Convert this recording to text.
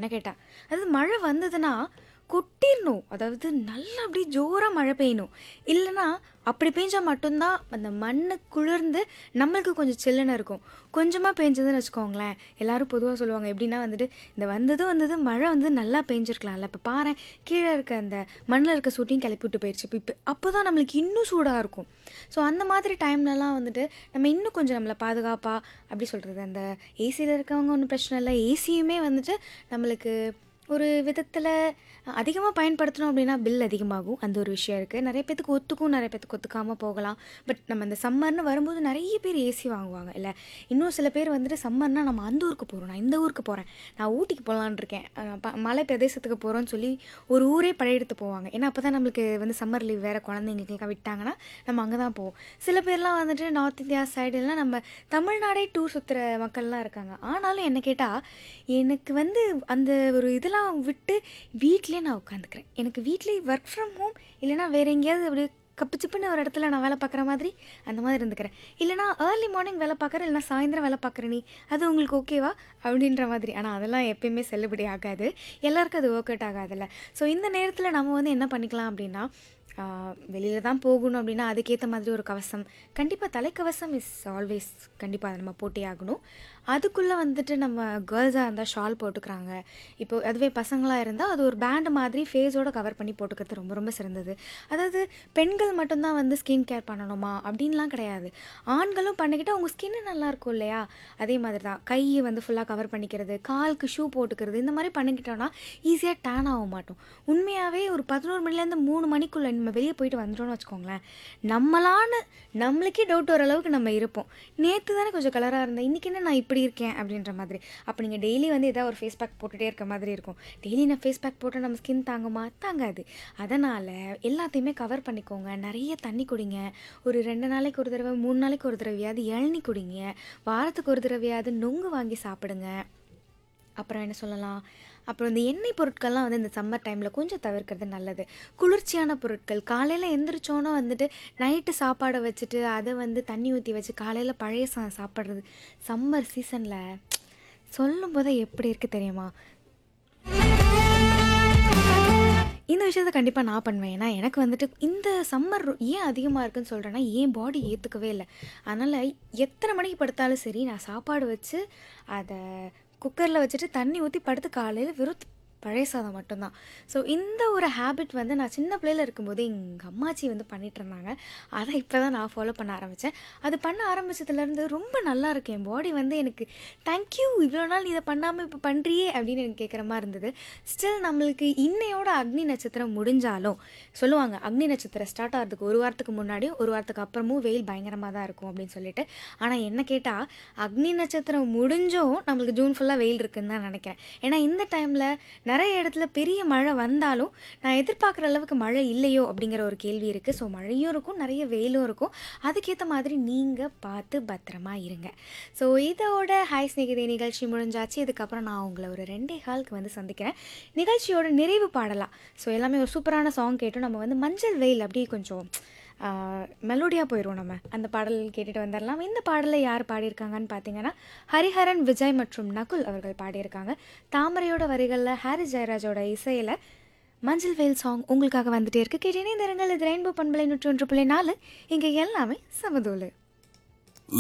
என்ன கேட்டா. அதாவது மழை வந்ததுன்னா, கொட்டிரணும். அதாவது நல்லா அப்படியே ஜோரா மழை பெய்யணும். இல்லன்னா, அப்படி பெஞ்சா மட்டும் தான் அந்த மண்ணு குளிர்ந்து நம்மளுக்கு கொஞ்சம் சில்லுன்னு இருக்கும். கொஞ்சமா பெஞ்சதுன்னு வச்சுக்கோங்களேன், எல்லாரும் பொதுவா சொல்லுவாங்க எப்படின்னா வந்துட்டு, "இந்த வந்தது வந்தது மழை வந்து நல்லா பெஞ்சிருக்கலாம்ல. இப்ப பாரேன் கீழ இருக்க அந்த மண்ணுல இருக்க சூட்டையும் கிளப்பி விட்டு போயிருச்சு." இப்ப இப்ப அப்பதான் நம்மளுக்கு இன்னும் சூடா இருக்கும். ஸோ அந்த மாதிரி டைம்லலாம் வந்துட்டு, நம்ம இன்னும் கொஞ்சம் நம்மள பாதுகாப்பா எப்படி சொல்றது, அந்த ஏசில இருக்கவங்க ஒண்ணும் பிரச்சனை இல்ல. ஏசியுமே வந்துட்டு நம்மளுக்கு ஒரு விதத்தில அதிகமா பயன்படுத்துனோம் அப்படின்னா பில் அதிகமாகும். அந்த ஒரு விஷயம் இருக்கு. நெறைய பேத்துக்கு ஒத்துக்கும், நெறைய பேத்துக்கு ஒத்துக்காம போகலாம். பட் நம்ம இந்த சம்மர்ன்னு வரும்போது நெறைய பேர் ஏசி வாங்குவாங்க இல்ல. இன்னும் சில பேர் வந்துட்டு சம்மர்னா நம்ம அந்த ஊருக்கு போறோம், நான் இந்த ஊருக்கு போறேன், நான் ஊட்டிக்கு போலான்னு இருக்கேன், அ ப மலை பிரதேசத்துக்கு போறோம்ன்னு சொல்லி ஒரு ஊரே படையெடுத்து போவாங்க. ஏன்னா, அப்பதான் நம்மளுக்கு வந்து சம்மர் லீவ் வேற குழந்தைங்களுக்கெல்லாம் விட்டாங்கன்னா, நம்ம அங்க தான் போவோம். சில பேர்லாம் வந்துட்டு நார்த் இந்தியா சைடுலாம் நம்ம தமிழ்நாடே டூர் சுத்துற மக்கள்லாம் இருக்காங்க. ஆனாலும் என்ன கேட்டா, எனக்கு வந்து அந்த ஒரு இதெல்லாம் விட்டு வீட்லயே நான் உட்காந்துக்கிறேன். எனக்கு வீட்லயே வொர்க் ஃப்ரம் ஹோம் இல்லன்னா வேற எங்கேயாவது அப்படியே கப்பு சிப்புன்னு ஒரு இடத்துல நான் வேலை பார்க்குற மாதிரி, அந்த மாதிரி இருந்துக்கிறேன். இல்லன்னா ஏர்லி மார்னிங் வேலை பார்க்குறேன், இல்லன்னா சாயந்தரம் வேலை பார்க்குற நீ, அது உங்களுக்கு ஓகேவா? அப்படின்ற மாதிரி. ஆனா அதெல்லாம் எப்பயுமே செல்லுபடி ஆகாது. எல்லாருக்கும் அது ஒர்க் அவுட் ஆகாதுல்ல. ஸோ இந்த நேரத்தில நம்ம வந்து என்ன பண்ணிக்கலாம் அப்படின்னா, ஆ வெளியில தான் போகணும் அப்படின்னா, அதுக்கேத்த மாதிரி ஒரு கவசம். கண்டிப்பா தலைக்கவசம் இஸ் ஆல்வேஸ் கண்டிப்பா அத நம்ம போட்டே ஆகணும். அதுக்குள்ள வந்துட்டு நம்ம கேர்ள்ஸா இருந்தா ஷால் போட்டுக்கிறாங்க. இப்போ அதுவே பசங்களா இருந்தா, அது ஒரு பேண்ட் மாதிரி ஃபேஸோட கவர் பண்ணி போட்டுக்கிறது ரொம்ப ரொம்ப சிறந்தது. அதாவது பெண்கள் மட்டும் தான் வந்து ஸ்கின் கேர் பண்ணணுமா? அப்படின்லாம் கிடையாது. ஆண்களும் பண்ணிக்கிட்டா அவங்க ஸ்கின் நல்லாயிருக்கும் இல்லையா? அதே மாதிரி தான். கை வந்து ஃபுல்லா கவர் பண்ணிக்கிறது, காலுக்கு ஷூ போட்டுக்கிறது, இந்த மாரி பண்ணிக்கிட்டோம்னா, ஈஸியா டேன் ஆக மாட்டோம். உண்மையாவே ஒரு 11 மணிலேருந்து 3 மணிக்குள்ள நம்ம வெளிய போயிட்டு வந்துட்டோம்னு வச்சுக்கோங்களேன், நம்மளான்னு நம்மளுக்கே டவுட் வர அளவுக்கு நம்ம இருப்போம். நேத்து தானே கொஞ்சம் கலரா இருந்தேன், இன்னைக்கு என்ன நான் இப்படி இருக்கேன்? அப்படின்ற மாதிரி. அப்ப நீங்க டெய்லி வந்து ஏதாவது ஒரு ஃபேஸ் பேக் போட்டுட்டே இருக்க மாதிரி இருக்கும். டெய்லி நான் ஃபேஸ் பேக் போட்டா நம்ம ஸ்கின் தாங்குமா? தாங்காது. அதனால எல்லாத்தையுமே கவர் பண்ணிக்கோங்க. நெறைய தண்ணி குடிங்க. ஒரு 2 நாளைக்கு ஒரு தடவ, 3 நாளைக்கு ஒரு தடவையாவது இளநீ குடிங்க. வாரத்துக்கு ஒரு தடவையாவது நுங்கு வாங்கி சாப்பிடுங்க. அப்புறம் என்ன சொல்லலாம்? அப்புறம் இந்த எண்ணெய் பொருட்கள்லாம் வந்து இந்த சம்மர் டைம்ல கொஞ்சம் தவிர்க்கிறது நல்லது. குளிர்ச்சியான பொருட்கள் காலையில எந்திரிச்சோன வந்துட்டு நைட்டு சாப்பாட வச்சுட்டு, அத வந்து தண்ணி ஊத்தி வச்சு காலையில பழைய சாதம் சாப்பிடுறது, சம்மர் சீசன்ல சொல்லும்போதே எப்படி இருக்கு தெரியுமா? இந்த விஷயத்த கண்டிப்பா நான் பண்ணுவேன். ஏன்னா, எனக்கு வந்துட்டு இந்த சம்மர் ஏன் அதிகமா இருக்குன்னு சொல்றேன்னா, என் பாடி ஏத்துக்கவே இல்ல. அதனால எத்தன மணிக்கு படுத்தாலும் சரி, நான் சாப்பாடு வச்சு, அத குக்கர்ல வச்சுட்டு தண்ணி ஊத்தி படுத்து காலையில வெறும் பழைய சாதம் மட்டும் தான். ஸோ இந்த ஒரு ஹேபிட் வந்து நான் சின்ன பிள்ளையில இருக்கும்போதே எங்க அம்மாச்சி வந்து பண்ணிட்டுருந்தாங்க. அத இப்ப தான் நான் ஃபாலோ பண்ண ஆரம்பிச்சேன். அது பண்ண ஆரம்பிச்சதுலேருந்து ரொம்ப நல்லா இருக்கு. என் பாடி வந்து எனக்கு தேங்க் யூ இவ்வளோ நாள் நீ இத பண்ணாம இப்ப பண்றியே! அப்படின்னு எனக்கு கேட்குற மாரி இருந்தது. ஸ்டில் நம்மளுக்கு இன்னையோட அக்னி நட்சத்திரம் முடிஞ்சாலும் சொல்லுவாங்க, அக்னி நட்சத்திரம் ஸ்டார்ட் ஆகுறதுக்கு 1 வாரத்துக்கு முன்னாடியும், 1 வாரத்துக்கு அப்புறமும் வெயில் பயங்கரமா தான் இருக்கும் அப்படின்னு சொல்லிட்டு. ஆனா என்ன கேட்டா, அக்னி நட்சத்திரம் முடிஞ்சும் நம்மளுக்கு ஜூன் ஃபுல்லா வெயில் இருக்குன்னு தான் நெனைக்கிறேன். ஏன்னா இந்த டைம்ல நெறைய இடத்துல பெரிய மழை வந்தாலும், நான் எதிர்பார்க்குற அளவுக்கு மழை இல்லையோ? அப்படிங்கிற ஒரு கேள்வி இருக்கு. ஸோ மழையும் இருக்கும், நெறைய வெயிலும் இருக்கும். அதுக்கேத்த மாதிரி நீங்க பார்த்து பத்திரமா இருங்க. ஸோ இதோட ஹாய் சிநேகிதே நிகழ்ச்சி முடிஞ்சாச்சு. இதுக்கப்புறம் நான் உங்கள ஒரு 2:15க்கு வந்து சந்திக்கிறேன். நிகழ்ச்சியோட நிறைவு பாடலா ஸோ எல்லாமே ஒரு சூப்பரான சாங் கேட்டோம். நம்ம வந்து மஞ்சள் வெயில் அப்படியே கொஞ்சம் ஆ மெலோடியா போயிருவோம் நம்ம. அந்த பாடல் கேட்டுட்டு வந்துரலாம். இந்த பாடல யார் பாடியிருக்காங்கன்னு பார்த்தீங்கன்னா, ஹரிஹரன், விஜய் மற்றும் நகுல் அவர்கள் பாடியிருக்காங்க. தாமரையோட வரிகள்ல ஹாரிஸ் ஜெயராஜோட இசையில மஞ்சள் வெயில் சாங் உங்களுக்காக வந்துட்டே இருக்கு. கேட்டு இணைந்திருங்கள். இது ரெயின்போ பண்பலை 101.4 இங்க எல்லாமே சமதூளு.